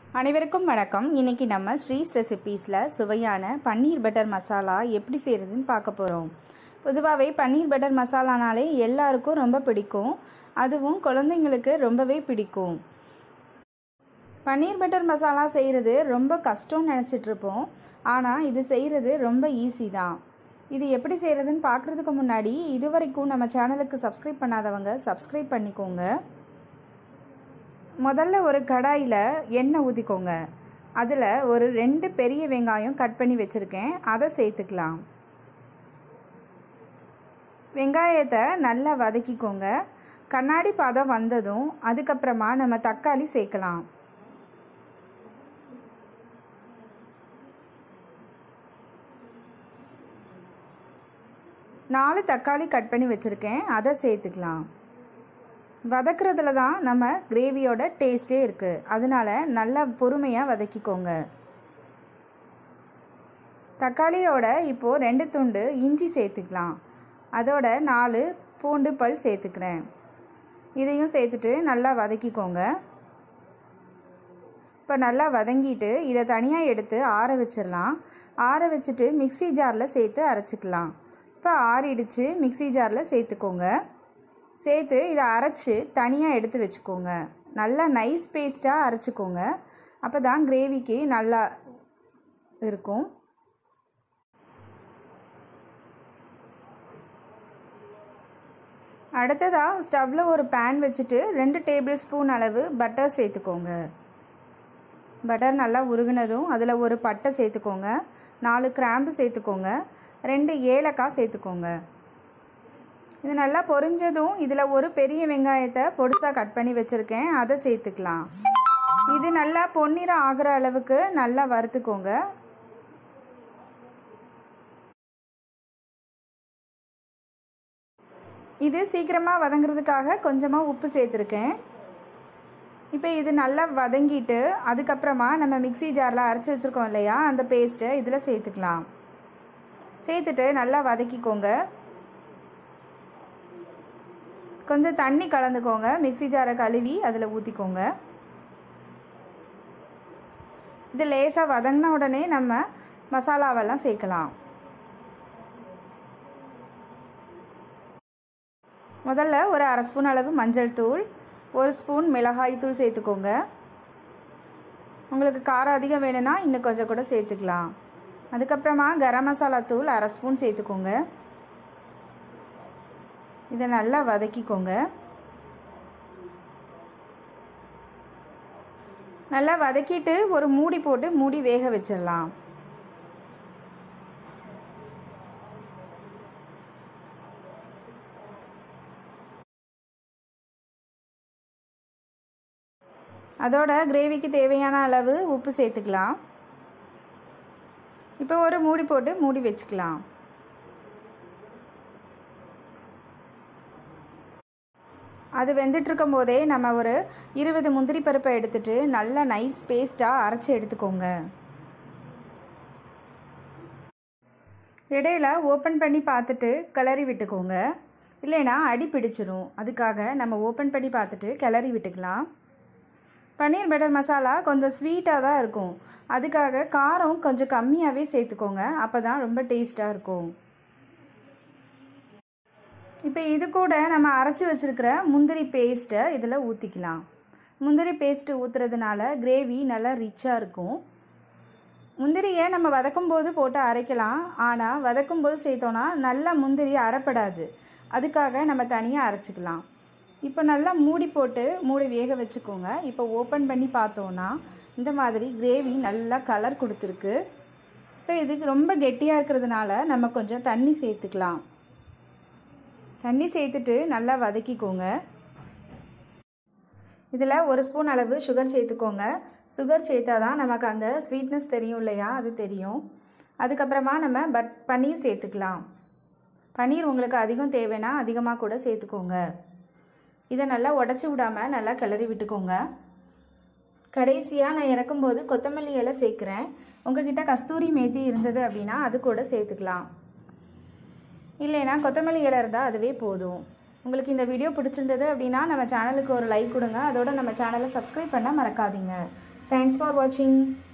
அனைவருக்கும் வணக்கம் இன்னைக்கு நம்ம ஸ்ரீஸ் ரெசிபீஸில் சுவையான பன்னீர் பட்டர் மசாலா எப்படி செய்கிறதுன்னு பார்க்க போகிறோம் பொதுவாகவே பன்னீர் பட்டர் மசாலானாலே எல்லாருக்கும் ரொம்ப பிடிக்கும் அதுவும் குழந்தைங்களுக்கு ரொம்பவே பிடிக்கும் பன்னீர் பட்டர் மசாலா செய்கிறது ரொம்ப கஷ்டம்னு நினச்சிட்டு இருப்போம் ஆனால் இது செய்கிறது ரொம்ப ஈஸி தான் இது எப்படி செய்கிறதுன்னு பார்க்குறதுக்கு முன்னாடி இது வரைக்கும் நம்ம சேனலுக்கு சப்ஸ்கிரைப் பண்ணாதவங்க சப்ஸ்கிரைப் பண்ணிக்கோங்க முதல்ல ஒரு கடாயில் எண்ணெய் ஊற்றிக்கோங்க அதில் ஒரு ரெண்டு பெரிய வெங்காயம் கட் பண்ணி வச்சுருக்கேன் அதை சேர்த்துக்கலாம் வெங்காயத்தை நல்லா வதக்கிக்கோங்க கண்ணாடி பதம் வந்ததும் அதுக்கப்புறமா நம்ம தக்காளி சேர்க்கலாம் நாலு தக்காளி கட் பண்ணி வச்சுருக்கேன் அதை சேர்த்துக்கலாம் வதக்குறதுல தான் நம்ம கிரேவியோட டேஸ்ட்டே இருக்குது அதனால நல்லா பொறுமையாக வதக்கிக்கோங்க தக்காளியோட இப்போது ரெண்டு துண்டு இஞ்சி சேர்த்துக்கலாம் அதோட நாலு பூண்டு பல் சேர்த்துக்கிறேன் இதையும் சேர்த்துட்டு நல்லா வதக்கிக்கோங்க இப்போ நல்லா வதங்கிட்டு இதை தனியாக எடுத்து ஆற வச்சிடலாம் ஆற வச்சுட்டு மிக்சி ஜாரில் சேர்த்து அரைச்சிக்கலாம் இப்போ ஆறிடுச்சு மிக்சி ஜாரில் சேர்த்துக்கோங்க சேர்த்து இதை அரைச்சி தனியாக எடுத்து வச்சுக்கோங்க நல்லா நைஸ் பேஸ்ட்டாக அரைச்சிக்கோங்க அப்போ தான் கிரேவிக்கு நல்லா இருக்கும் அடுத்ததாக ஸ்டவ்வில் ஒரு பேன் வச்சுட்டு ரெண்டு டேபிள் ஸ்பூன் அளவு பட்டர் சேர்த்துக்கோங்க பட்டர் நல்லா உருகுனதும் அதில் ஒரு பட்டை சேர்த்துக்கோங்க நாலு கிராம்பு சேர்த்துக்கோங்க ரெண்டு ஏலக்காய் சேர்த்துக்கோங்க இது நல்லா பொரிஞ்சதும் இதில் ஒரு பெரிய வெங்காயத்தை பொடிசாக கட் பண்ணி வச்சுருக்கேன் அதை சேர்த்துக்கலாம் இது நல்லா பொன்னிறம் ஆகிற அளவுக்கு நல்லா வறுத்துக்கோங்க இது சீக்கிரமாக வதங்குறதுக்காக கொஞ்சமாக உப்பு சேர்த்துருக்கேன் இப்போ இது நல்லா வதங்கிட்டு அதுக்கப்புறமா நம்ம மிக்சி ஜாரில் அரைச்சி வச்சுருக்கோம் இல்லையா அந்த பேஸ்ட்டை இதில் சேர்த்துக்கலாம் சேர்த்துட்டு நல்லா வதக்கிக்கோங்க கொஞ்சம் தண்ணி கலந்துக்கோங்க மிக்சி ஜாரை கழுவி அதில் ஊற்றிக்கோங்க இது லேசாக வதங்கின உடனே நம்ம மசாலாவெல்லாம் சேர்க்கலாம் முதல்ல ஒரு அரை ஸ்பூன் அளவு மஞ்சள் தூள் ஒரு ஸ்பூன் மிளகாய் தூள் சேர்த்துக்கோங்க உங்களுக்கு காரம் அதிகம் வேணும்னா இன்னும் கொஞ்சம் கூட சேர்த்துக்கலாம் அதுக்கப்புறமா கரம் மசாலா தூள் அரை ஸ்பூன் சேர்த்துக்கோங்க இதை நல்லா வதக்கிக்கோங்க நல்லா வதக்கிட்டு ஒரு மூடி போட்டு மூடி வேக வச்சிடலாம் அதோட கிரேவிக்கு தேவையான அளவு உப்பு சேர்த்துக்கலாம் இப்போ ஒரு மூடி போட்டு மூடி வச்சுக்கலாம் அது வெந்துட்டுருக்கும் போதே நம்ம ஒரு இருபது முந்திரி பருப்பை எடுத்துட்டு நல்லா நைஸ் பேஸ்ட்டாக அரைச்சி எடுத்துக்கோங்க இடையில ஓப்பன் பண்ணி பார்த்துட்டு கிளறி விட்டுக்கோங்க இல்லைன்னா அடி பிடிச்சிரும் அதுக்காக நம்ம ஓப்பன் பண்ணி பார்த்துட்டு கிளறி விட்டுக்கலாம் பன்னீர் பட்டர் மசாலா கொஞ்சம் ஸ்வீட்டாக தான் இருக்கும் அதுக்காக காரம் கொஞ்சம் கம்மியாகவே சேர்த்துக்கோங்க அப்போ தான் ரொம்ப டேஸ்ட்டாக இருக்கும் இப்போ இது கூட நம்ம அரைச்சி வச்சுருக்கிற முந்திரி பேஸ்ட்டை இதில் ஊற்றிக்கலாம் முந்திரி பேஸ்ட்டு ஊற்றுறதுனால கிரேவி நல்லா ரிச்சாக இருக்கும் முந்திரியை நம்ம வதக்கும் போது போட்டு அரைக்கலாம் ஆனால் வதக்கும் போது சேர்த்தோன்னா நல்லா முந்திரி அரைப்படாது அதுக்காக நம்ம தனியாக அரைச்சிக்கலாம் இப்போ நல்லா மூடி போட்டு மூடி வேக வச்சுக்கோங்க இப்போ ஓப்பன் பண்ணி பார்த்தோன்னா இந்த மாதிரி கிரேவி நல்லா கலர் கொடுத்துருக்கு இப்போ இதுக்கு ரொம்ப கெட்டியாக இருக்கிறதுனால நம்ம கொஞ்சம் தண்ணி சேர்த்துக்கலாம் தண்ணி சேர்த்துட்டு நல்லா வதக்கிக்கோங்க இதில் ஒரு ஸ்பூன் அளவு சுகர் சேர்த்துக்கோங்க சுகர் சேர்த்தா தான் நமக்கு அந்த ஸ்வீட்னஸ் தெரியும் இல்லையா அது தெரியும் அதுக்கப்புறமா நம்ம பட் பன்னீர் சேர்த்துக்கலாம் பன்னீர் உங்களுக்கு அதிகம் தேவைன்னா அதிகமாக கூட சேர்த்துக்கோங்க இதை நல்லா உடச்சி விடாமல் நல்லா கிளறி விட்டுக்கோங்க கடைசியாக நான் இறக்கும்போது கொத்தமல்லி இலை சேர்க்குறேன் உங்ககிட்ட கஸ்தூரி மேத்தி இருந்தது அப்படின்னா அது கூட சேர்த்துக்கலாம் இல்லைன்னா கொத்தமல்லி இலை இருந்தால் அதுவே போதும் உங்களுக்கு இந்த வீடியோ பிடிச்சிருந்தது அப்படின்னா நம்ம சேனலுக்கு ஒரு லைக் கொடுங்க அதோட நம்ம சேனலை சப்ஸ்கிரைப் பண்ண மறக்காதீங்க தேங்க்ஸ் ஃபார் வாட்சிங்